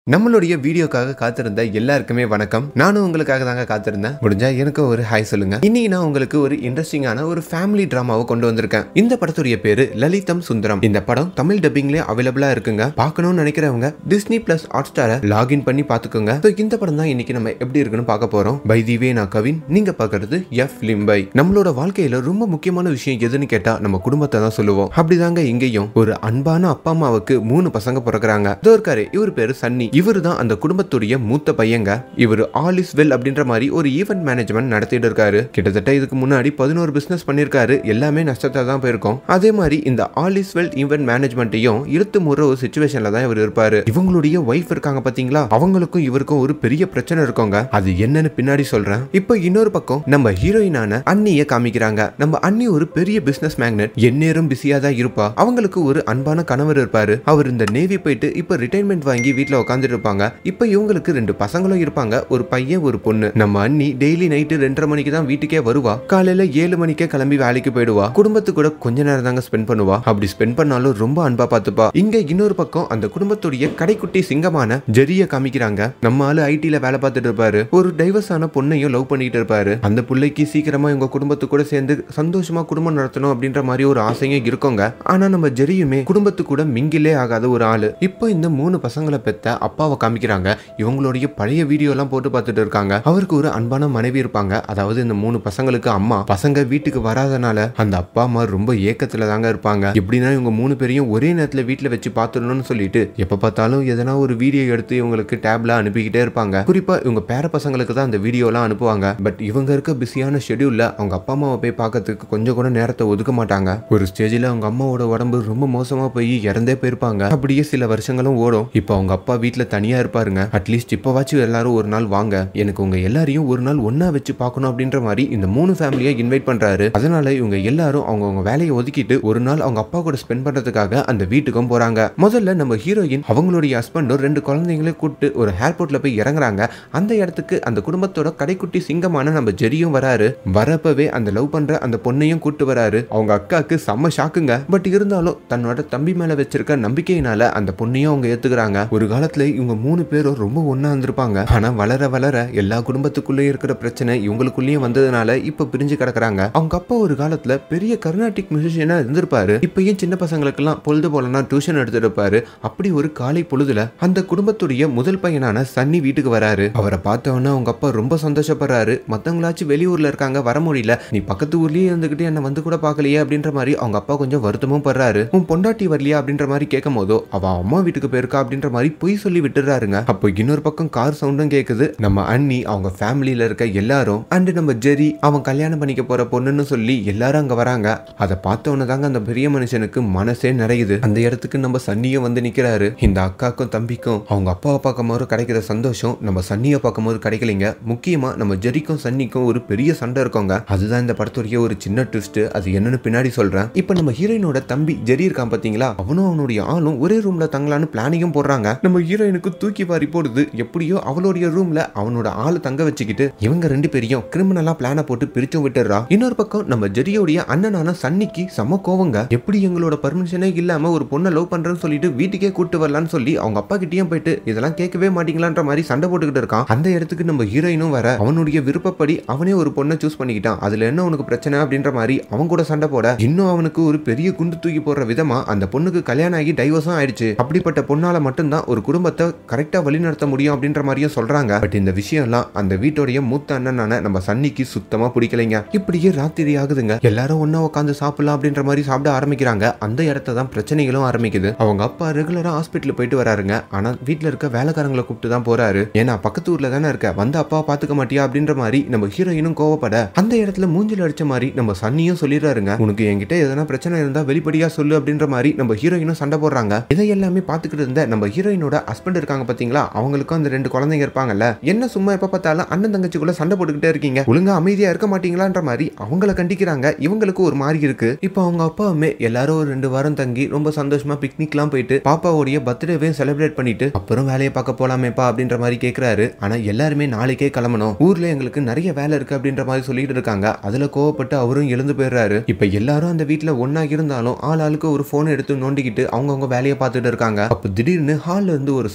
நம்மளுடைய வீடியோக்காக காத்திருந்த எல்லாருக்குமே வணக்கம் நானும் உங்களுக்காக தாங்க காத்திருந்தேன் முடிஞ்சா எனக்கு ஒரு ஹாய் சொல்லுங்க இன்னைக்கு நான் உங்களுக்கு ஒரு இன்ட்ரெஸ்டிங்கான ஒரு ஃபேமிலி டிராமாவை கொண்டு வந்திருக்கேன் இந்த படத்துடைய பேரு லலிதம் சுந்தரம் இந்த படம் தமிழ் டப்பிங்லயே அவைலபிளா இருக்குங்க பார்க்கணும்னு நினைக்கிறவங்க டிஸ்னி பிளஸ் ஹாட் ஸ்டாரை லாகின் பண்ணி பாத்துக்கோங்க So, இந்த படம் தான் இன்னைக்கு நம்ம எப்படி இருக்குன்னு பார்க்க போறோம் பை தி வே நான் கவின் நீங்க பாக்குறது எஃப் லிம்பை நம்மளோட வாழ்க்கையில ரொம்ப முக்கியமான விஷயம் எதுன்னு கேட்டா நம்ம குடும்பத்தை தான் சொல்லுவோம் அப்படிதாங்க இங்கேயும் ஒரு அன்பான அப்பா அம்மாவுக்கு மூணு பசங்க பிறக்குறாங்க இதோ இருக்காரு இவர் பேரு சன்னி இவர் தான் அந்த குடும்பத்துடைய மூத்த பையங்க இவர் ஆல் இஸ் வெல் அப்படின்ற மாதிரி ஒரு ஈவென்ட் மேனேஜ்மெண்ட் நடத்திட்டு இருக்காரு கிட்டத்தட்ட இதுக்கு முன்னாடி பதினோரு பிசினஸ் பண்ணிருக்காரு எல்லாமே நஷ்டத்தை தான் போயிருக்கும் அதே மாதிரி இந்த ஆல் இஸ் வெல் ஈவென்ட் மேனேஜ்மெண்ட்டையும் இழுத்து முற ஒரு சுச்சுவேஷன்ல தான் இவர் இருப்பாரு இவங்களுடைய ஒய்ஃப் இருக்காங்க பாத்தீங்களா அவங்களுக்கும் இவருக்கும் ஒரு பெரிய பிரச்சனை இருக்குங்க அது என்னன்னு பின்னாடி சொல்றேன் இப்போ இன்னொரு பக்கம் நம்ம ஹீரோயினான அண்ணிய காமிக்கிறாங்க நம்ம அண்ணி ஒரு பெரிய பிசினஸ் மேக்னெட் எந்நேரம் பிஸியா தான் இருப்பா அவங்களுக்கு ஒரு அன்பான கணவர் இருப்பாரு அவர் இந்த நேவி போயிட்டு இப்ப ரிட்டைர்மெண்ட் வாங்கி வீட்ல உட்காந்துட்டு இருப்பாங்க இப்ப இவங்களுக்கு ரெண்டு பசங்களும் இருப்பாங்க ஒரு பையன் ஒரு பொண்ணு நம்ம அண்ணி டெய்லி நைட்டு ரெண்டரை மணிக்கு தான் வீட்டுக்கே வருவா காலையில ஏழு மணிக்கே கிளம்பி வேலைக்கு போயிடுவா குடும்பத்து கூட கொஞ்ச நேரம் தாங்க ஸ்பெண்ட் பண்ணுவா அப்படி ஸ்பெண்ட் பண்ணாலும் ரொம்ப அன்பா பார்த்துப்பா இங்க இன்னொரு பக்கம் அந்த குடும்பத்துடைய கடைக்குட்டி சிங்கமான ஜெரிய காமிக்கிறாங்க நம்ம ஆளு ஐடில வேலை பார்த்துட்டு இருப்பாரு ஒரு டைவர்ஸ் ஆன பொண்ணையும் லவ் பண்ணிட்டு இருப்பாரு அந்த பிள்ளைக்கு சீக்கிரமா இவங்க குடும்பத்து கூட சேர்ந்து சந்தோஷமா குடும்பம் நடத்தணும் அப்படின்ற மாதிரி ஒரு ஆசையும் இருக்குங்க ஆனா நம்ம ஜெரியுமே குடும்பத்து கூட மிங்கிலே ஆகாத ஒரு ஆளு இப்போ இந்த மூணு பசங்களை பெத்த அப்பாவை காமிக்கிறாங்க இவங்களுடைய பழைய வீடியோ எல்லாம் போட்டு பார்த்துட்டு இருக்காங்க அவருக்கு ஒரு அன்பான மனைவி இருப்பாங்க அதாவது இந்த மூணு பசங்களுக்கு அம்மா பசங்க வீட்டுக்கு வராதனால அந்த அப்பா அம்மா ரொம்ப ஏக்கத்துல தாங்க இருப்பாங்க எப்படின்னா இவங்க மூணு பேரையும் ஒரே நேரத்துல வீட்டுல வச்சு பார்த்துடணும்னு சொல்லிட்டு எப்ப பார்த்தாலும் எதனா ஒரு வீடியோ எடுத்து இவங்களுக்கு டேப்ல அனுப்பிக்கிட்டே இருப்பாங்க குறிப்பா இவங்க பேர பசங்களுக்கு தான் அந்த வீடியோ எல்லாம் அனுப்புவாங்க பட் இவங்க இருக்க பிஸியான ஷெடியூல்ல அவங்க அப்பா அம்மாவை போய் பார்க்கறதுக்கு கொஞ்சம் கூட நேரத்தை ஒதுக்க மாட்டாங்க ஒரு ஸ்டேஜ்ல அவங்க அம்மாவோட உடம்பு ரொம்ப மோசமா போய் இறந்தே போயிருப்பாங்க அப்படியே சில வருஷங்களும் ஓடும் இப்போ அவங்க அப்பா வீட்ல தனியா இருப்பாருங்க அட்லீஸ்ட் இப்போவாச்சும் எல்லாரும் ஒரு நாள் வாங்க எனக்கு உங்க எல்லாரையும் ஒரு நாள் ஒண்ணா வச்சு பார்க்கணும் அப்படின்ற மாதிரி இந்த மூணு ஃபேமிலியை இன்வைட் பண்றாரு அதனால இவங்க எல்லாரும் அவங்கவங்க வேலையை ஒதுக்கிட்டு ஒரு நாள் அவங்க அப்பா கூட ஸ்பெண்ட் பண்றதுக்காக அந்த வீட்டுக்கும் போறாங்க முதல்ல நம்ம ஹீரோயின் அவங்களுடைய ஹஸ்பண்டும் ரெண்டு குழந்தைங்களையும் கூப்பிட்டு ஒரு ஏர்போர்ட்ல போய் இறங்குறாங்க அந்த இடத்துக்கு அந்த குடும்பத்தோட கடைக்குட்டி சிங்கமான நம்ம ஜெரியும் வராரு வரப்பவே அந்த லவ் பண்ற அந்த பொண்ணையும் கூட்டு வராரு அவங்க அக்காக்கு செம்ம ஷாக்குங்க பட் இருந்தாலும் தன்னோட தம்பி மேல வச்சிருக்க நம்பிக்கையினால அந்த பொண்ணையும் அவங்க ஏத்துக்கிறாங்க ஒரு காலத்துல இவங்க மூணு பேரும் ரொம்ப ஒண்ணா இருந்திருப்பாங்க ஆனா வளர வளர எல்லா குடும்பத்துக்குள்ளேயும் இருக்கிற பிரச்சனை இவங்களுக்குள்ளேயும் வந்ததுனால இப்ப பிரிஞ்சு கிடக்குறாங்க அவங்க அப்பா ஒரு காலத்துல பெரிய கர்நாடிக் மியூசிஷியனா இருந்திருப்பாரு இப்பயும் சின்ன பசங்களுக்கெல்லாம் பொழுது போலனா டியூஷன் எடுத்துட்டு இருப்பாரு அப்படி ஒரு காலை பொழுதுல அந்த குடும்பத்துடைய முதல் பையனான சன்னி வீட்டுக்கு வராரு அவரை பார்த்தவொன்னே அவங்க அப்பா ரொம்ப சந்தோஷப்படுறாரு மத்தவங்களாச்சும் வெளியூர்ல இருக்காங்க வர முடியல நீ பக்கத்து ஊர்லயே இருந்துகிட்டு என்ன வந்து கூட பார்க்கலையே அப்படின்ற மாதிரி அவங்க அப்பா கொஞ்சம் வருத்தமும் படுறாரு உன் பொண்டாட்டி வரலையா அப்படின்ற மாதிரி கேட்கும் போதோ அவ அம்மா வீட்டுக்கு போயிருக்கா அப்படின்ற மாதிரி பொய் சொல்லி விட்டுறாருங்க அப்போ இன்னொரு பக்கம் கார் சவுண்டும் கேக்குது நம்ம அண்ணி அவங்க ஃபேமிலியில இருக்க எல்லாரும் அண்ட் நம்ம ஜெரி அவன் கல்யாணம் பண்ணிக்க போற பொண்ணுன்னு சொல்லி எல்லாரும் அங்க வராங்க அதை பார்த்தவொன்னே தாங்க அந்த பெரிய மனுஷனுக்கு மனசே நிறையுது அந்த இடத்துக்கு நம்ம சன்னியும் வந்து நிக்கிறாரு இந்த அக்காக்கும் தம்பிக்கும் அவங்க அப்பாவை பார்க்கும் போது கிடைக்கிற சந்தோஷம் நம்ம சன்னியை பார்க்கும் போது கிடைக்கலைங்க முக்கியமா நம்ம ஜெரிக்கும் சன்னிக்கும் ஒரு பெரிய சண்டை இருக்கோங்க அதுதான் இந்த படத்துடைய ஒரு சின்ன ட்விஸ்ட் அது என்னன்னு பின்னாடி சொல்றேன் இப்போ நம்ம ஹீரோயினோட தம்பி ஜெரி இருக்கான் பாத்தீங்களா அவனும் அவனுடைய ஆளும் ஒரே ரூம்ல தங்கலான்னு பிளானிங்கும் போடுறாங்க நம்ம ஹீரோயினுக்கு தூக்கி வாரி போடுது எப்படியோ அவளுடைய ரூம்ல அவனோட ஆளு தங்க வச்சுக்கிட்டு இவங்க ரெண்டு பேரையும் கிரிமினலா பிளான போட்டு பிரிச்சும் விட்டுறா இன்னொரு பக்கம் நம்ம ஜெரியோடைய அண்ணனான சன்னிக்கு செம கோவங்க எப்படி எங்களோட பர்மிஷனே இல்லாம ஒரு பொண்ணை லவ் பண்றேன்னு சொல்லிட்டு வீட்டுக்கே கூட்டு வரலான்னு சொல்லி அவங்க அப்பா கிட்டயும் போயிட்டு இதெல்லாம் கேட்கவே மாட்டீங்களான்ற மாதிரி சண்டை போட்டுக்கிட்டு இருக்கான் அந்த இடத்துக்கு நம்ம ஹீரோயினும் வர அவனுடைய விருப்பப்படி அவனே ஒரு பொண்ணை சூஸ் பண்ணிக்கிட்டான் அதுல என்ன உனக்கு பிரச்சனை அப்படின்ற மாதிரி அவன் கூட சண்டை போட இன்னும் அவனுக்கு ஒரு பெரிய குண்டு தூக்கி போடுற விதமா அந்த பொண்ணுக்கு கல்யாணம் ஆகி டைவர்ஸும் ஆயிடுச்சு அப்படிப்பட்ட பொண்ணால மட்டும்தான் ஒரு குடும்பத்தை கரெக்டா வழிநடத்த முடியும் அப்படின்ற மாதிரியும் சொல்றாங்க பட் இந்த விஷயம்லாம் அந்த வீட்டோடைய மூத்த அண்ணனான நம்ம சன்னிக்கு சுத்தமா பிடிக்கலைங்க இப்படியே ராத்திரி ஆகுதுங்க எல்லாரும் ஒண்ணா உட்காந்து சாப்பிடலாம் அப்படின்ற மாதிரி சாப்பிட ஆரம்பிக்கிறாங்க அந்த இடத்த தான் பிரச்சனைகளும் ஆரம்பிக்குது அவங்க அப்பா ரெகுலரா ஹாஸ்பிட்டல் போயிட்டு வராருங்க ஆனா வீட்ல இருக்க வேலைக்காரங்களை கூப்பிட்டு தான் போறாரு ஏன்னா பக்கத்து ஊர்ல தானே இருக்க வந்த அப்பா பாத்துக்க மாட்டியா அப்படின்ற மாதிரி நம்ம ஹீரோயினும் கோவப்பட அந்த இடத்துல மூஞ்சில அடிச்ச மாதிரி நம்ம சன்னியும் சொல்லிடுறாருங்க உனக்கு என்கிட்ட எதனா பிரச்சனை இருந்தா வெளிப்படையா சொல்லு அப்படின்ற மாதிரி நம்ம ஹீரோயினும் சண்டை போடுறாங்க இதை எல்லாமே பாத்துக்கிட்டு இருந்த நம்ம ஹீரோயினோட ஹஸ்பண்ட் இருக்காங்க பாத்தீங்களா அவங்களுக்கும் அந்த ரெண்டு குழந்தைங்க இருப்பாங்கல்ல என்ன சும்மா எப்ப பார்த்தாலும் அண்ணன் தங்கச்சிக்குள்ள சண்டை போட்டுக்கிட்டே இருக்கீங்க ஒழுங்கா அமைதியா இருக்க மாட்டீங்களான்ற மாதிரி அவங்கள கண்டிக்கிறாங்க இவங்களுக்கு ஒரு மாதிரி இருக்கு இப்போ அவங்க அப்பாவுமே எல்லாரும் ஒரு ரெண்டு வாரம் தங்கி ரொம்ப சந்தோஷமா பிக்னிக்லாம் போயிட்டு பாப்பாவுடைய பர்த்டேவையும் செலிப்ரேட் பண்ணிட்டு அப்புறம் வேலையை பார்க்க போலாமேப்பா அப்படின்ற மாதிரி கேக்குறாரு ஆனா எல்லாருமே நாளைக்கே கிளம்பணும் ஊர்ல எங்களுக்கு நிறைய வேலை இருக்கு அப்படின்ற மாதிரி சொல்லிட்டு இருக்காங்க அதுல கோவப்பட்டு அவரும் எழுந்து போயிடுறாரு இப்ப எல்லாரும் அந்த வீட்ல ஒண்ணா இருந்தாலும் ஆள் ஆளுக்கு ஒரு போன் எடுத்து நோண்டிக்கிட்டு அவங்கவங்க வேலையை பார்த்துட்டு இருக்காங்க அப்ப திடீர்னு ஹால்ல இருந்து ஒரு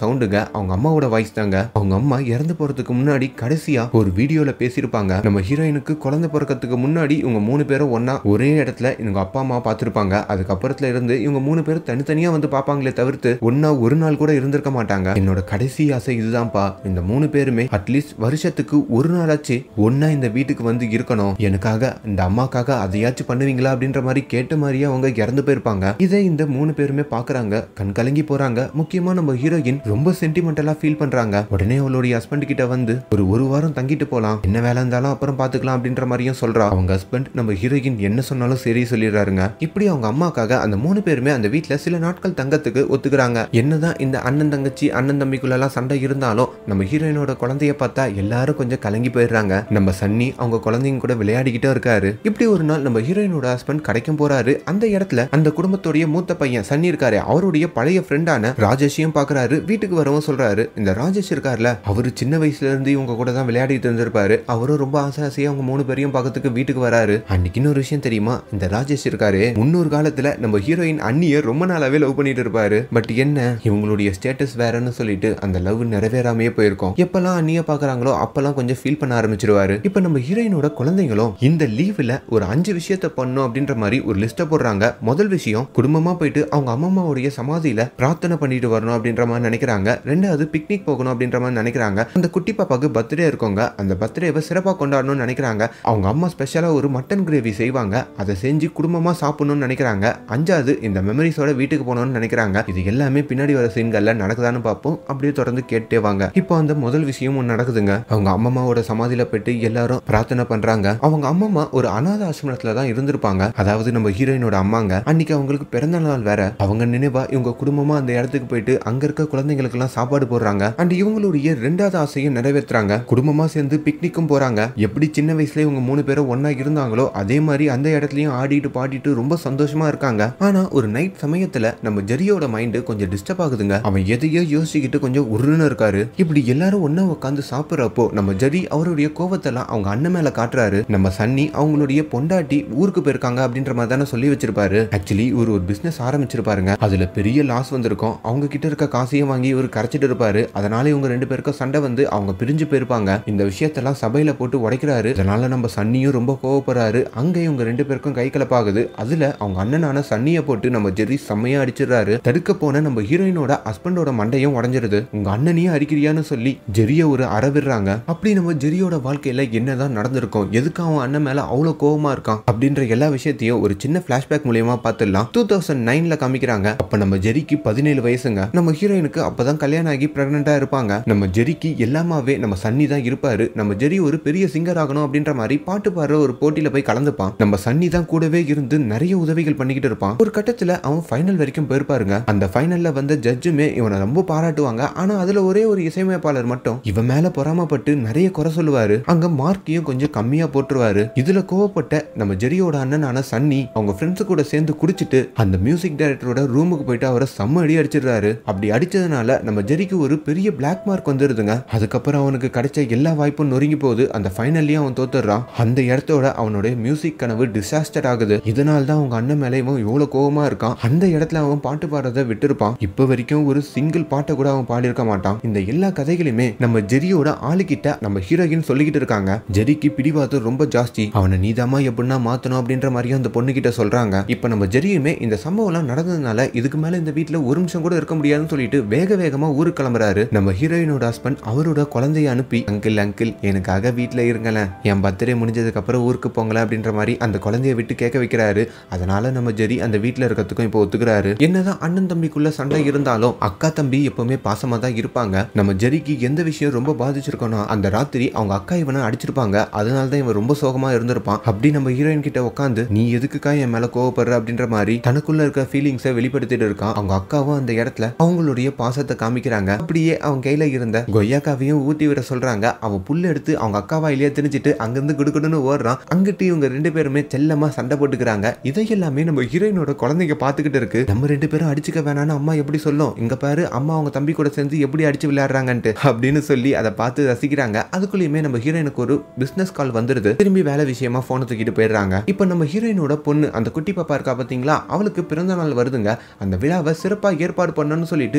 சவுண்டுங்க அவங்க அம்மாவோட வாய்ஸ் தாங்க அவங்க அம்மா இறந்து போறதுக்கு முன்னாடி கடைசியா ஒரு வீடியோல பேசியிருப்பாங்க நம்ம ஹீரோயினுக்கு குழந்தை பிறக்கிறதுக்கு முன்னாடி இவங்க மூணு பேரும் ஒண்ணா ஒரே இடத்துல இவங்க அப்பா அம்மா பார்த்திருப்பாங்க அதுக்கப்புறத்துல இருந்து இவங்க மூணு பேரும் தனித்தனியா வந்து பார்ப்பாங்களே தவிர்த்து ஒன்னா ஒரு நாள் கூட இருந்திருக்க மாட்டாங்க என்னோட கடைசி ஆசை இதுதான்ப்பா இந்த மூணு பேருமே அட்லீஸ்ட் வருஷத்துக்கு ஒரு நாளாச்சு ஒன்னா இந்த வீட்டுக்கு வந்து இருக்கணும் எனக்காக இந்த அம்மாக்காக அதையாச்சும் பண்ணுவீங்களா அப்படின்ற மாதிரி கேட்ட மாதிரியே அவங்க இறந்து போயிருப்பாங்க இதை இந்த மூணு பேருமே பாக்குறாங்க கண் கலங்கி போறாங்க முக்கியமா நம்ம ஹீரோயின் ரொம்ப சென்டிமெண்டலா ஃபீல் பண்றாங்க உடனே அவளுடைய ஹஸ்பண்ட் கிட்ட வந்து ஒரு ஒரு வாரம் தங்கிட்டு போலாம் என்ன வேலை இருந்தாலும் அப்புறம் பாத்துக்கலாம் அப்படின்ற மாதிரியும் சொல்றா அவங்க ஹஸ்பண்ட் நம்ம ஹீரோயின் என்ன சொன்னாலும் சரி சொல்லிடுறாருங்க இப்படி அவங்க அம்மாக்காக அந்த மூணு பேருமே அந்த வீட்ல சில நாட்கள் தங்கத்துக்கு ஒத்துக்கிறாங்க என்னதான் இந்த அண்ணன் தங்கச்சி அண்ணன் தம்பிக்குள்ள எல்லாம் சண்டை இருந்தாலும் நம்ம ஹீரோயினோட குழந்தைய பார்த்தா எல்லாரும் கொஞ்சம் கலங்கி போயிடுறாங்க நம்ம சன்னி அவங்க குழந்தைங்க கூட விளையாடிக்கிட்டே இருக்காரு இப்படி ஒரு நாள் நம்ம ஹீரோயினோட ஹஸ்பண்ட் கடைக்கும் போறாரு அந்த இடத்துல அந்த குடும்பத்துடைய மூத்த பையன் சன்னி இருக்காரு அவருடைய பழைய ஃப்ரெண்டான ராஜேஷையும் பாக்குறாரு வீட்டுக்கு வரவும் சொல்றாரு இந்த ராஜேஷ் இருக்கார்ல அவரு சின்ன வயசுல இருந்து இவங்க கூட தான் விளையாடிட்டு இருந்திருப்பாரு அவரும் ரொம்ப ஆசை ஆசையா அவங்க மூணு பேரையும் பார்க்கறதுக்கு வீட்டுக்கு வராரு அன்னைக்கு இன்னொரு விஷயம் தெரியுமா இந்த ராஜேஷ் இருக்காரு முன்னொரு காலத்துல நம்ம ஹீரோயின் அண்ணிய ரொம்ப நாளாவே லவ் பண்ணிட்டு இருப்பாரு பட் என்ன இவங்களுடைய ஸ்டேட்டஸ் வேறன்னு சொல்லிட்டு அந்த லவ் நிறைவேறாமையே போயிருக்கும் எப்பெல்லாம் அண்ணிய பாக்குறாங்களோ அப்பெல்லாம் கொஞ்சம் ஃபீல் பண்ண ஆரம்பிச்சிருவாரு இப்ப நம்ம ஹீரோயினோட குழந்தைங்களும் இந்த லீவ்ல ஒரு அஞ்சு விஷயத்த பண்ணும் அப்படின்ற மாதிரி ஒரு லிஸ்ட போடுறாங்க முதல் விஷயம் குடும்பமா போயிட்டு அவங்க அம்மாவுடைய சமாதியில பிரார்த்தனை பண்ணிட்டு வரணும் அப்படின்ற மாதிரி நினைக்கிறாங்க ரெண்டாவது பிக்னிக் போகணும் அப்படின்ற மாதிரி நினைக்கிறாங்க அந்த குட்டி பாப்பாக்கு பர்த்டே இருக்கவங்க அந்த பர்த்டேவை சிறப்பாக கொண்டாடணும்னு நினைக்கிறாங்க அவங்க அம்மா ஸ்பெஷலா ஒரு மட்டன் கிரேவி செய்வாங்க அதை செஞ்சு குடும்பமா சாப்பிடணும்னு நினைக்கிறாங்க அஞ்சாவது இந்த மெமரிஸோட வீட்டுக்கு போகணும்னு நினைக்கிறாங்க இது எல்லாமே பின்னாடி வர சீன்கள்ல நடக்குதான்னு பார்ப்போம் அப்படியே தொடர்ந்து கேட்டே வாங்க இப்போ அந்த முதல் விஷயமும் நடக்குதுங்க அவங்க அம்மம்மாவோட சமாதியில போயிட்டு எல்லாரும் பிரார்த்தனை பண்றாங்க அவங்க அம்மம்மா ஒரு அனாத ஆசிரமத்துல தான் இருந்திருப்பாங்க அதாவது நம்ம ஹீரோயினோட அம்மாங்க அன்னைக்கு அவங்களுக்கு பிறந்த நாள் வேற அவங்க நினைவா இவங்க குடும்பமா அந்த இடத்துக்கு போயிட்டு அங்க இருக்க குழந்தைங்களுக்கு எல்லாம் சாப்பாடு போடுறாங்க அண்ட் இவங்களுடைய ரெண்டாவது ஆசையும் நிறைவேற்றுறாங்க குடும்பமா சேர்ந்து பிக்னிக்கும் போறாங்க எப்படி சின்ன வயசுல இவங்க மூணு பேரும் ஒண்ணா இருந்தாங்களோ அதே மாதிரி அந்த இடத்துலயும் ஆடிட்டு பாடிட்டு ரொம்ப சந்தோஷமா இருக்காங்க ஆனா ஒரு நைட் சமயத்துல நம்ம ஜெரியோட மைண்ட் கொஞ்சம் டிஸ்டர்ப் ஆகுதுங்க அவன் எதையோ யோசிச்சுக்கிட்டு கொஞ்சம் உருன்னு இருக்காரு இப்படி எல்லாரும் ஒண்ணா உட்காந்து சாப்பிடுறப்போ நம்ம ஜெரி அவருடைய கோவத்தெல்லாம் அவங்க அண்ணன் மேல காட்டுறாரு நம்ம சன்னி அவங்களுடைய பொண்டாட்டி ஊருக்கு போயிருக்காங்க அப்படின்ற மாதிரி தானே சொல்லி வச்சிருப்பாரு ஆக்சுவலி இவர் ஒரு பிசினஸ் ஆரம்பிச்சிருப்பாருங்க அதுல பெரிய லாஸ் வந்திருக்கும் அவங்க கிட்ட இருக்க காசையும் வாங்கி இவர் கரைச்சிட்டு இருப்பாரு அதனால இவங்க ரெண்டு பேருக்கும் சண்டை வந்து அவங்க பிரிஞ்சு போயிருப்பாங்க இந்த விஷயத்தெல்லாம் சபையில போட்டு உடைக்கிறாரு அதனால நம்ம சன்னியும் ரொம்ப கோவப்படுறாரு அங்க இவங்க ரெண்டு பேருக்கும் கை கலப்பாகுது அதுல அவங்க அண்ணனான சன்னியை போட்டு நம்ம ஜெரி செம்மையா அடிச்சிடுறாரு தடுக்க போன நம்ம ஹீரோயினோட ஹஸ்பண்டோட மண்டையும் உடஞ்சிருது உங்க அண்ணனையும் அடிக்கிறியான்னு சொல்லி ஜெரிய ஒரு அறவிடுறாங்க அப்படி நம்ம ஜெரியோட வாழ்க்கையில என்னதான் நடந்திருக்கும் எதுக்கு அவன் அண்ணன் மேல அவ்வளவு கோவமா இருக்கான் அப்படின்ற எல்லா விஷயத்தையும் ஒரு சின்ன பிளாஷ்பேக் மூலியமா பார்த்துடலாம் டூ தௌசண்ட் நைன்ல காமிக்கிறாங்க அப்ப நம்ம ஜெரிக்கு பதினேழு வயசுங்க நம்ம ஹீரோயினுக்கு அப்பதான் கல்யாணம் ஆகி பிரெக்னெண்டா இருப்பாங்க நம்ம ஜெரிக்கு எல்லாமாவே நம்ம சன்னி தான் இருப்பாரு நம்ம ஜெரி ஒரு பெரிய சிங்கர் ஆகணும் அப்படின்ற மாதிரி பாட்டு பாடுற ஒரு போட்டியில போய் கலந்துப்பான் நம்ம சன்னி தான் கூடவே இருந்து நிறைய உதவிகள் பண்ணிக்கிட்டு இருப்பான் ஒரு கட்டத்துல அவன் ஃபைனல் வரைக்கும் போயிருப்பாருங்க அந்த ஃபைனல்ல வந்த ஜட்ஜுமே இவனை ரொம்ப பாராட்டுவாங்க ஆனா அதுல ஒரே ஒரு இசையமைப்பாளர் மட்டும் இவன் மேல பொறாமப்பட்டு நிறைய குறை சொல்லுவாரு அங்க மார்க்கையும் கொஞ்சம் கம்மியா போட்டுருவாரு இதுல கோவப்பட்ட நம்ம ஜெரியோட அண்ணனான சன்னி அவங்க ஃப்ரெண்ட்ஸ் கூட சேர்ந்து குடிச்சிட்டு அந்த மியூசிக் டைரக்டரோட ரூமுக்கு போயிட்டு அவரை செம்ம அடி அடிச்சிடுறாரு அப்படி அடிச்சதுனால நம்ம ஜெரிக்கு ஒரு பெரிய பிளாக் மார்க் வந்துருதுங்க அதுக்கப்புறம் அவனுக்கு கிடைச்ச எல்லா வாய்ப்பும் நொறுங்கி போகுது அந்த ஃபைனல்லயும் அவன் தோத்துடுறான் அந்த இடத்தோட அவனுடைய மியூசிக் கனவு டிசாஸ்டர் ஆகுது இதனால தான் அவங்க அண்ணன் மேலே இவன் இவ்வளவு கோவமா இருக்கான் அந்த இடத்துல அவன் பாட்டு பாடுறதை விட்டுருப்பான் இப்ப வரைக்கும் ஒரு சிங்கிள் பாட்டை கூட அவன் பாடியிருக்க மாட்டான் இந்த எல்லா கதைகளையுமே நம்ம ஜெரியோட ஆளுகிட்ட நம்ம ஹீரோயின் சொல்லிக்கிட்டு இருக்காங்க ஜெரிக்கு பிடிவாதம் ரொம்ப ஜாஸ்தி அவனை நீதாமா எப்படின்னா மாத்தணும் அப்படின்ற மாதிரியும் அந்த பொண்ணு கிட்ட சொல்றாங்க இப்ப நம்ம ஜெரியுமே இந்த சம்பவம் எல்லாம் நடந்ததுனால இதுக்கு மேல இந்த வீட்ல ஒரு நிமிஷம் கூட இருக்க முடியாதுன்னு சொல்லிட்டு வேக வேகமா ஊருக்கு கிளம்புறாரு நம்ம ஹீரோயினோட ஹஸ்பண்ட் அவரோட குழந்தைய அனுப்பி அங்கிள் அங்கிள் எனக்காக வீட்ல இருங்களேன் என் பர்த்டே முடிஞ்சதுக்கு அப்புறம் ஊருக்கு போங்களேன் அப்படின்ற மாதிரி அந்த குழந்தைய விட்டு கேட்க வைக்கிறாரு அதனால நம்ம ஜெரி அந்த வீட்ல இருக்கிறதுக்கும் இப்போ ஒத்துக்கிறாரு என்னதான் அண்ணன் தம்பிக்குள்ள சண்டை இருந்தாலும் அக்கா தம்பி எப்பவுமே பாசமா தான் இருப்பாங்க நம்ம ஜெரிக்கு எந்த விஷயம் ரொம்ப பாதிச்சிருக்கோம்னா அந்த ராத்திரி அவங்க அக்கா இவனை அடிச்சிருப்பாங்க அதனால தான் இவன் ரொம்ப சோகமா இருந்திருப்பான் அப்படி நம்ம ஹீரோயின் கிட்ட உட்காந்து நீ எதுக்குக்கா என் மேல கோவப்படுற அப்படின்ற மாதிரி தனக்குள்ள இருக்க ஃபீலிங்ஸை வெளிப்படுத்திட்டு இருக்கான் அவங்க அக்காவும் அந்த இடத்துல அவங்களுடைய பாசத்தை காமிக்கிறாங்க அப்படியே அவங்க கையில இருந்த கொய்யாக்காவையும் ஊட்டி விட சொல்றாங்க அவன் புல் எடுத்து அவங்க அக்காவா இல்லையா திணிச்சிட்டு அங்கிருந்து குடுக்குடுன்னு ஓடுறான் அங்கிட்டு இவங்க ரெண்டு பேருமே செல்லமா சண்டை போட்டுக்கிறாங்க இதை எல்லாமே நம்ம ஹீரோயினோட குழந்தைங்க பாத்துக்கிட்டு இருக்கு நம்ம ரெண்டு பேரும் அடிச்சுக்க வேணாம்னு அம்மா எப்படி சொல்லும் இங்க பாரு அம்மா அவங்க தம்பி கூட சேர்ந்து எப்படி அடிச்சு விளையாடுறாங்கன்ட்டு அப்படின்னு சொல்லி அதை பார்த்து ரசிக்கிறாங்க அதுக்குள்ளேயுமே நம்ம ஹீரோயினுக்கு ஒரு பிசினஸ் கால் வந்துருது திரும்பி வேலை விஷயமா போனை தூக்கிட்டு போயிடுறாங்க இப்போ நம்ம ஹீரோயினோட பொண்ணு அந்த குட்டி பாப்பா இருக்கா பாத்தீங்களா அவளுக்கு பிறந்த நாள் வருதுங்க அந்த விழாவை சிறப்பா ஏற்பாடு பண்ணணும்னு சொல்லிட்டு இவங்க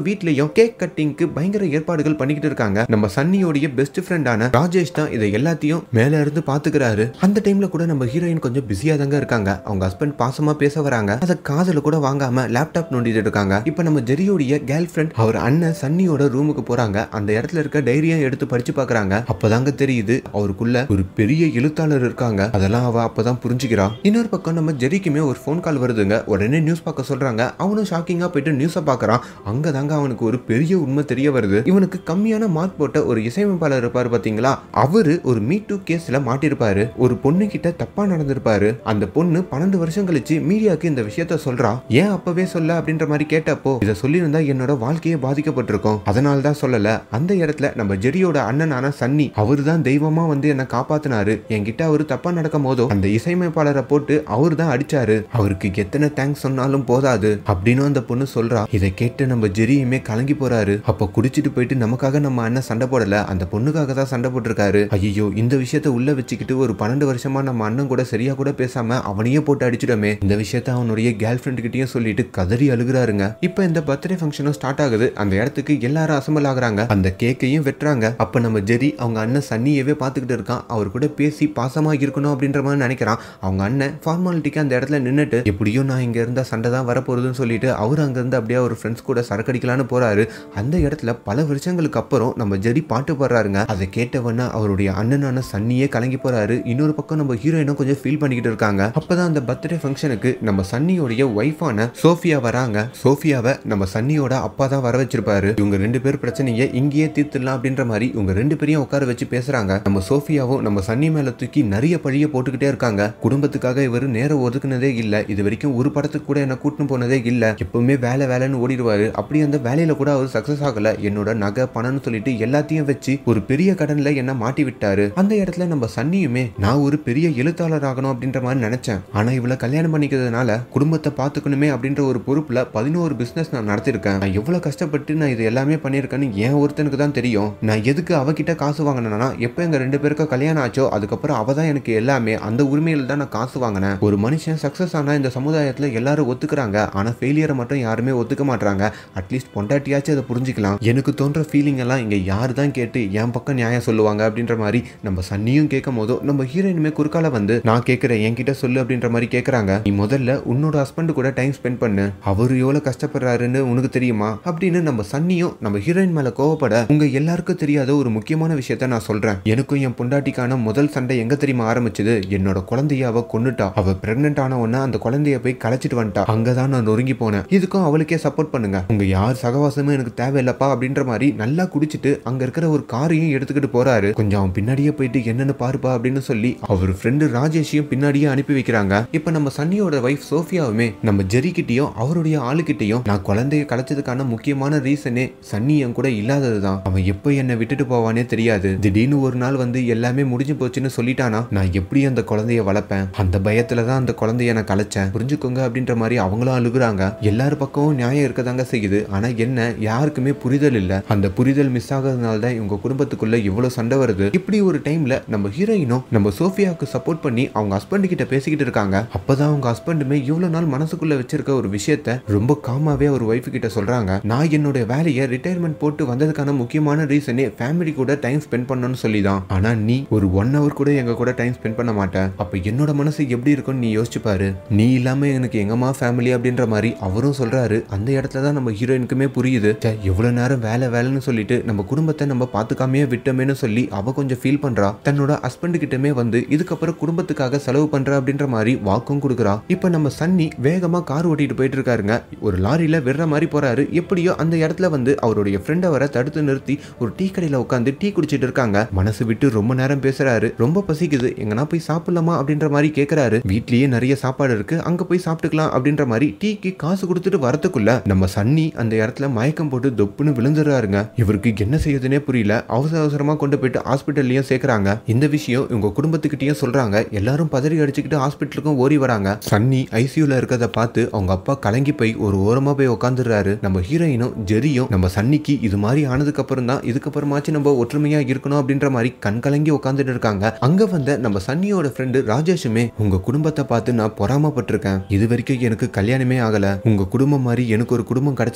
வீட்லயும் கேக் கட்டிங்க்கு பயங்கர ஏற்பாடுகள் பண்ணிக்கிட்டு இருக்காங்க நம்ம சன்னியோடைய பெஸ்ட் ஃப்ரெண்டான ராஜேஷ் தான் இதை எல்லாத்தையும் மேல இருந்து பாத்துக்கிறாரு அந்த டைம்ல கூட நம்ம ஹீரோயின் கொஞ்சம் பிஸியா தாங்க இருக்காங்க அவங்க ஹஸ்பண்ட் பாசமா பேச வராங்க அதை காதல கூட வாங்காம லேப்டாப் நோண்டிட்டு இருக்காங்க இப்ப நம்ம ஜெரியோடைய கேர்ள் ஃப்ரெண்ட் அவர் அண்ணன் சன்னியோட ரூமுக்கு போறாங்க அந்த இடத்துல இருக்க டைரியா எடுத்து படிச்சு பாக்குறாங்க அப்பதாங்க தெரியுது அவருக்குள்ள ஒரு பெரிய எழுத்தாளர் இருக்காங்க அதெல்லாம் அவ அப்பதான் புரிஞ்சுக்கிறா இன்னொரு பக்கம் நம்ம ஜெரிக்குமே ஒரு ஃபோன் கால் வருதுங்க உடனே நியூஸ் பார்க்க சொல்றாங்க அவனும் ஷாக்கிங்கா போயிட்டு நியூஸை பார்க்கறான் அங்கதாங்க அவனுக்கு ஒரு பெரிய உண்மை தெரிய வருது இவனுக்கு கம்மியான மார்க் போட்ட ஒரு இசையமைப்பாளர் இருப்பாரு பாத்தீங்களா அவரு ஒரு மீ டூ கேஸ்ல மாட்டிருப்பாரு ஒரு பொண்ணு கிட்ட தப்பா நடந்திருப்பாரு அந்த பொண்ணு பன்னெண்டு வருஷம் கழிச்சு மீடியாக்கு இந்த விஷயத்த சொல்றா ஏன் அப்பவே சொல்ல அப்படின்ற மாதிரி கேட்டப்போ இதை சொல்லியிருந்தா என்னோட வாழ்க்கையே பாதிக்கப்பட்டிருக்கும் அதனால தான் சொல்லல அந்த இடத்துல நம்ம ஜெரியோட அண்ணனான சன்னி அவரு தான் தெய்வமா வந்து என்ன காப்பாத்தினாரு என்கிட்ட அவரு தப்பா நடக்கும் போதோ அந்த இசையமைப்பாளரை போட்டு அவரு தான் அடிச்சாரு அவருக்கு எத்தனை தேங்க்ஸ் சொன்னாலும் போதாது அப்படின்னு அந்த பொண்ணு சொல்றா இதை கேட்டு நம்ம ஜெரியுமே கலங்கி போறாரு அப்ப குடிச்சிட்டு போயிட்டு நமக்காக நம்ம அண்ணன் சண்டை போடல அந்த பொண்ணுக்காக தான் சண்டை போட்டிருக்காரு ஐயோ இந்த விஷயத்த உள்ள வச்சுக்கிட்டு ஒரு பன்னெண்டு வருஷமா நம்ம அண்ணன் கூட சரியா கூட பேசாம அவனையே போட்டு அடிச்சிடமே இந்த விஷயத்த அவனுடைய கேர்ள் ஃப்ரெண்ட் கிட்டயும் சொல்லிட்டு கதறி அழுகுறாருங்க இப்போ இந்த பர்த்டே ஃபங்க்ஷனும் ஸ்டார்ட் ஆகுது அந்த இடத்துக்கு எல்லாரும் அசம்பிள் ஆகுறாங்க அந்த கேக்கையும் வெட்டுறாங்க அப்ப நம்ம ஜெரி அவங்க அண்ணன் சன்னியவே பார்த்துக்கிட்டு இருக்கான் அவர் கூட பேசி பாசமா இருக்கணும் அப்படின்ற மாதிரி நினைக்கிறான் அவங்க அண்ணன் ஃபார்மாலிட்டிக்கு அந்த இடத்துல நின்னுட்டு எப்படியோ நான் இங்க இருந்தா சண்டை தான் வரப்போகுதுன்னு சொல்லிட்டு அவர் அங்க இருந்து அப்படியே அவர் ஃப்ரெண்ட்ஸ் கூட சரக்கடிக்கலான்னு போறாரு அந்த இடத்துல பல வருஷங்களுக்கு அப்புறம் நம்ம ஜெரி பாட்டு பாடுறாருங்க அதை கேட்டவன அவருடைய அண்ணனான சன்னியே கலங்கி போறாரு இன்னொரு பக்கம் நம்ம ஹீரோயினும் கொஞ்சம் ஃபீல் பண்ணிக்கிட்டு இருக்காங்க அப்பதான் அந்த பர்த்டே ஃபங்க்ஷனுக்கு நம்ம சன்னியோடைய ஒய்ஃபான சோஃபியா வராங்க சோஃபியாவை நம்ம சன்னியோட அப்பா தான் வர வச்சிருப்பாரு இவங்க ரெண்டு பேர் பிரச்சனையை இங்கேயே தீர்த்துடலாம் அப்படின்ற மாதிரி இவங்க ரெண்டு பேரையும் உட்கார வச்சு பேசுறாங்க நம்ம சோஃபியாவும் நம்ம சன்னி மேல தூக்கி நிறைய பழிய போட்டுக்கிட்டே இருக்காங்க குடும்பத்துக்காக இவர் நேரம் ஒதுக்குனதே இல்ல இது வரைக்கும் ஒரு படத்துக்கு கூட என்ன கூட்டின்னு போனதே இல்ல எப்பவுமே வேலை வேலைன்னு ஓடிடுவாரு அப்படி அந்த வேலையில கூட அவர் சக்சஸ் ஆகல என்னோட நகை பணம்னு சொல்லிட்டு எல்லாத்தையும் வச்சு ஒரு பெரிய கடன்ல என்ன மாட்டி விட்டாரு அந்த இடத்துல நம்ம சன்னியுமே நான் ஒரு பெரிய எழுத்தாளர் ஆகணும் அப்படின்ற மாதிரி நினைச்சேன் ஆனா இவளை கல்யாணம் பண்ணிக்கிறதுனால குடும்பத்தை பார்த்துக்கணுமே அப்படின்ற ஒரு பொறுப்புல பதினோரு பிசினஸ் நான் நடத்திருக்கேன் நான் எவ்வளவு கஷ்டப்பட்டு நான் இது எல்லாமே பண்ணியிருக்கேன்னு என் ஒருத்தனுக்கு தான் தெரியும் நான் எதுக்கு அவகிட்ட காசு வாங்கினேன்னா எப்போ எங்க ரெண்டு பேருக்கும் கல்யாணம் ஆச்சோ அதுக்கப்புறம் அவ தான் எனக்கு எல்லாமே அந்த உரிமையில தான் நான் காசு வாங்கினேன் ஒரு மனுஷன் சக்சஸ் ஆனா இந்த சமுதாயத்துல எல்லாரும் ஒத்துக்கிறாங்க ஆனா ஃபெயிலியரை மட்டும் யாருமே ஒத்துக்க மாட்டாங்க அட்லீஸ்ட் பொண்டாட்டியாச்சும் அதை புரிஞ்சுக்கலாம் எனக்கு தோன்ற ஃபீலிங் எல்லாம் இங்க யாரு தான் கேட்டு என் பக்கம் நியாயம் சொல்லுவாங்க அப்படின்ற மாதிரி நம்ம சன்னியும் கேட்கும் போதோ நம்ம ஹீரோயினுமே குறுக்கால வந்து நான் கேட்கிறேன் என்கிட்ட சொல்லு அப்படின்ற மாதிரி கேட்கறாங்க நீ முதல்ல உன்னோட ஹஸ்பண்ட் கூட டைம் ஸ்பெண்ட் பண்ணு அவரு எவ்வளவு கஷ்டப்படுறாருன்னு உனக்கு தெரியுமா அப்படின்னு நம்ம சன்னியும் நம்ம ஹீரோயின் மேல கோவப்பட உங்க எல்லாருக்கும் தெரியாத ஒரு முக்கியமான விஷயத்த நான் சொல்றேன் எனக்கும் என் பொண்டாட்டிக்கான முதல் சண்டை எங்க தெரியுமா ஆரம்பிச்சது என்னோட குழந்தைய அவ கொன்னுட்டா அவ பிரெக்னென்ட் ஆன உடனே அந்த குழந்தைய போய் கலைச்சிட்டு வந்துட்டா அங்கதான் நான் நொறுங்கி போனேன் இதுக்கும் அவளுக்கே சப்போர்ட் பண்ணுங்க உங்க யார் சகவாசமும் எனக்கு தேவையில்லப்பா அப்படின்ற மாதிரி நல்லா குடிச்சிட்டு அங்க இருக்கிற ஒரு காரையும் எடுத்துக்கிட்டு போறாரு கொஞ்சம் அவன் பின்னாடியே போயிட்டு என்னன்னு பாருப்பா அப்படின்னு சொல்லி அவர் ஃப்ரெண்டு ராஜேஷையும் பின்னாடியே அனுப்பி வைக்கிறாங்க இப்ப நம்ம சன்னியோட வைஃப் சோஃபியாவுமே நம்ம ஜெரி கிட்டயும் அவருடைய ஆளுகிட்டயும் நான் குழந்தைய கலைச்சதுக்கான முக்கியமான ரீசனே சன்னி என் கூட இல்லாததுதான் அவன் எப்போ என்னை விட்டுட்டு போவானே தெரியாது திடீர்னு ஒரு நாள் வந்து எல்லாமே முடிஞ்சு போச்சுன்னு சொல்லிட்டானா நான் எப்படி அந்த குழந்தைய வளர்ப்பேன் அந்த பயத்துல தான் அந்த குழந்தைய நான் கலைச்சேன் புரிஞ்சுக்கோங்க அப்படின்ற மாதிரி அவங்களும் அழுகுறாங்க எல்லார் பக்கமும் நியாயம் இருக்கதாங்க செய்யுது ஆனா என்ன யாருக்குமே புரிதல் இல்ல அந்த புரிதல் மிஸ் ஆகிறதுனால தான் இவங்க குடும்பத்துக்குள்ள இவ்வளவு சண்டை வருது இப்படி ஒரு டைம்ல நம்ம ஹீரோயினும் நம்ம சோஃபியாவுக்கு சப்போர்ட் பண்ணி அவங்க ஹஸ்பண்ட் கிட்ட பேசிக்கிட்டு இருக்காங்க அப்பதான் அவங்க ஹஸ்பண்டுமே இவ்வளவு நாள் மனசுக்குள்ள வச்சிருக்க ஒரு விஷயத்த ரொம்ப காமாவே அவர் ஒய்ஃப் கிட்ட சொல்றாங்க நான் என்னோட வேலையை ரிட்டையர்மெண்ட் போட்டு வந்ததுக்கான முக்கியமான ரீசனே ஃபேமிலி கூட டைம் ஸ்பெண்ட் பண்ணணும்னு சொல்லி தான் ஆனா நீ ஒரு ஒன் ஹவர் கூட எங்க கூட டைம் ஸ்பெண்ட் பண்ண மாட்ட அப்ப என்னோட மனசு எப்படி இருக்கும்னு நீ யோசிச்சு பாரு நீ இல்லாம எனக்கு எங்கம்மா ஃபேமிலி அப்படின்ற மாதிரி அவரும் சொல்றாரு அந்த இடத்துல தான் நம்ம ஹீரோயினுக்குமே புரியுது ச்சே, எவ்வளவு நேரம் வேலை வேலைன்னு சொல்லிட்டு நம்ம குடும்பத்தை நம்ம பாத்துக்காமையே விட்டோமேன்னு சொல்லி அவ கொஞ்சம் ஃபீல் பண்றா தன்னோட ஹஸ்பண்ட் கிட்டமே வந்து இதுக்கப்புறம் குடும்பத்துக்காக செலவு பண்ற அப்படின்ற மாதிரி வாக்கும் கொடுக்குறா இப்ப நம்ம சன்னி வேகமா கார் ஓட்டிட்டு போயிட்டு இருக்காருங்க ஒரு லாரியில விடுற மாதிரி போறாரு எப்படியோ அந்த இடத்துல வந்து அவருடைய ஃப்ரெண்டை வர தடுத்து நிறுத்தி ஒரு டீ கடையில உட்காந்து டீ குடிச்சிட்டு இருக்காங்க மனசு விட்டு ரொம்ப நேரம் பேசுறாரு ரொம்ப பசிக்குது எங்கன்னா போய் சாப்பிடலாமா அப்படின்ற மாதிரி கேக்குறாரு வீட்லயே நிறைய சாப்பாடு இருக்கு அங்க போய் சாப்பிட்டுக்கலாம் அப்படின்ற மாதிரி டீக்கு காசு கொடுத்துட்டு வரதுக்குள்ள நம்ம சன்னி அந்த இடத்துல மயக்கம் போட்டு தொப்புன்னு விழுந்துடுறாருங்க இவருக்கு என்ன செய்யுதுன்னே புரியல அவசர அவசரமா கொண்டு போயிட்டு ஹாஸ்பிட்டல்லையும் சேர்க்கறாங்க இந்த விஷயம் இவங்க குடும்பத்துக்கிட்டயும் சொல்றாங்க எல்லாரும் பதறி அடிச்சுக்கிட்டு ஹாஸ்பிட்டலுக்கும் ஓடி வராங்க சன்னி ஐசியூல இருக்கிறத பார்த்து அவங்க அப்பா கலங்கி போய் ஒரு ஓரமா போய் உட்காந்துடுறாரு நம்ம ஹீரோயினும் ஜெரியும் நம்ம சன்னிக்கு இது மாதிரி ஆனதுக்கு அப்புறம் தான் இதுக்கப்புறமாச்சு நம்ம ஒற்றுமையா இருக்கணும் அப்படின்ற மாதிரி கண் கலங்கி உட்காந்துட்டு இருக்காங்க அங்க வந்த நம்ம சன்னியோட ஃப்ரெண்டு ராஜேஷுமே உங்க குடும்பத்தை பார்த்து நான் பொறாமப்பட்டிருக்கேன் இது வரைக்கும் எனக்கு கல்யாணமே ஆகல உங்க குடும்பம் மாதிரி எனக்கு ஒரு குடும்பம் கிடைச்சிருந்தா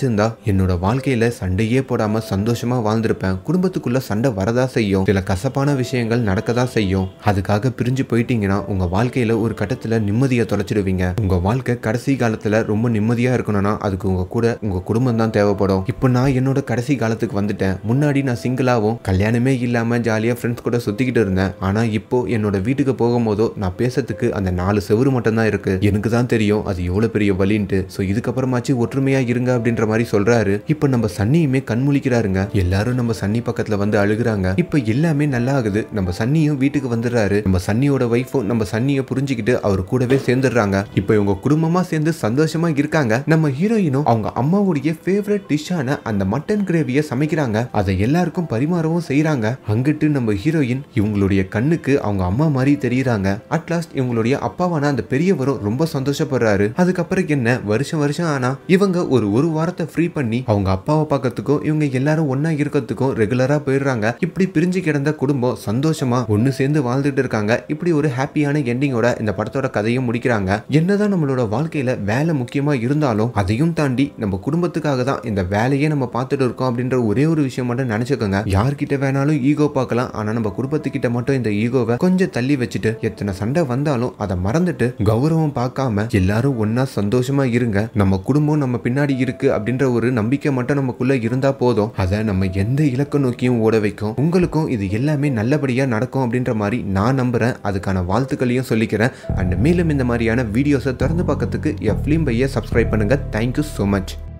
என்னோட வாழ்க்கையில சண்டையே போடாம சந்தோஷமா வாழ்ந்திருப்பேன் குடும்பத்துக்குள்ள சண்டை வரதா செய்யும் சில கசப்பான விஷயங்கள் நடக்கதா செய்யும் அதுக்காக பிரிஞ்சு போயிட்டீங்கன்னா உங்க வாழ்க்கையில ஒரு கட்டத்துல நிம்மதியை தொலைச்சிடுவீங்க உங்க வாழ்க்கை கடைசி காலத்துல ரொம்ப நிம்மதியா இருக்கணும்னா அதுக்கு உங்க கூட உங்க குடும்பம் தான் தேவைப்படும் இப்போ நான் என்னோட கடைசி காலத்துக்கு வந்துட்டேன் முன்னாடி நான் சிங்கிளாவும் கல்யாணமே இல்லாம ஜாலியா ஃப்ரெண்ட்ஸ் கூட சுத்திக்கிட்டு இருந்தேன் ஆனா இப்போ என்னோட வீட்டுக்கு போகும்போதோ நான் பேசுறதுக்கு அந்த நாலு செவரு மட்டும் தான் இருக்கு எனக்கு தான் தெரியும் அது எவ்வளவு பெரிய வலின்ட்டு ஸோ இதுக்கப்புறமாச்சு ஒற்றுமையா இருங்க அப்படின்ற மாதிரி சொல்றாரு இப்போ நம்ம சன்னியுமே கண்முழிக்கிறாருங்க எல்லாரும் நம்ம சன்னி பக்கத்துல வந்து அழுகுறாங்க இப்போ எல்லாமே நல்லா ஆகுது நம்ம சன்னியும் வீட்டுக்கு வந்துடுறாரு நம்ம சன்னியோட ஒய்ஃபும் நம்ம சன்னியை புரிஞ்சுக்கிட்டு அவர் கூடவே சேர்ந்துடுறாங்க இப்போ இவங்க குடும்பமா சேர்ந்து சந்தோஷமா இருக்காங்க நம்ம ஹீரோயினும் அவங்க அம்மாவுடைய ஃபேவரட் டிஷ்ஷான அந்த மட்டன் கிரேவியை சமைக்கிறாங்க அதை எல்லாருக்கும் பரிமாறவும் செய்றாங்க அங்கிட்டு நம்ம ஹீரோயின் இவங்களுடைய கண்ணுக்கு அவங்க அம்மா மாதிரி தெரியுறாங்க அட்லாஸ்ட் இவங்களுடைய அப்பாவான அந்த பெரியவரும் ரொம்ப சந்தோஷப்படுறாரு அதுக்கப்புறம் என்ன வருஷம் வருஷம் ஆனா இவங்க ஒரு ஒரு வாரத்தை ஃப்ரீ பண்ணி அவங்க அப்பாவை பார்க்கறதுக்கும் இவங்க எல்லாரும் ஒண்ணா இருக்கிறதுக்கும் ரெகுலரா போயிடுறாங்க இப்படி பிரிஞ்சு கிடந்த குடும்பம் சந்தோஷமா ஒண்ணு சேர்ந்து வாழ்ந்துட்டு இருக்காங்க இப்படி ஒரு ஹாப்பியான எண்டிங்கோட இந்த படத்தோட கதையும் முடிக்கிறாங்க என்னதான் நம்மளோட வாழ்க்கையில வேலை முக்கியமா இருந்தாலும் அதையும் தாண்டி நம்ம குடும்பத்துக்காக தான் இந்த வேலையே நம்ம பார்த்துட்டு இருக்கோம் அப்படின்ற ஒரே ஒரு விஷயம் மட்டும் நினைச்சுக்கோங்க யார்கிட்ட வேணாலும் ஈகோ பார்க்கலாம் ஆனா நம்ம குடும்பத்துக்கிட்ட மட்டும் இந்த ஈகோவை கொஞ்சம் தள்ளி வச்சுட்டு எத்தனை சண்டை வந்தாலும் அதை மறந்துட்டு கௌரவம் பார்க்காம எல்லாரும் ஒண்ணா சந்தோஷமா இருங்க நம்ம குடும்பம் நம்ம பின்னாடி இருக்கு அப்படின்ற ஒரு நம்பிக்கை மட்டும் நமக்குள்ள இருந்தா போதும் அதை நம்ம எந்த இலக்க நோக்கியும் ஓட வைக்கும் உங்களுக்கும் இது எல்லாமே நல்லபடியா நடக்கும் அப்படின்ற மாதிரி நான் நம்புறேன் அதுக்கான வாழ்த்துக்களையும் சொல்லிக்கிறேன் அண்ட் மேலும் இந்த மாதிரியான வீடியோஸை திறந்து பார்க்கறதுக்கு என் ஃபிலிம் பையை சப்ஸ்கிரைப் பண்ணுங்க தேங்க்யூ ஸோ மச்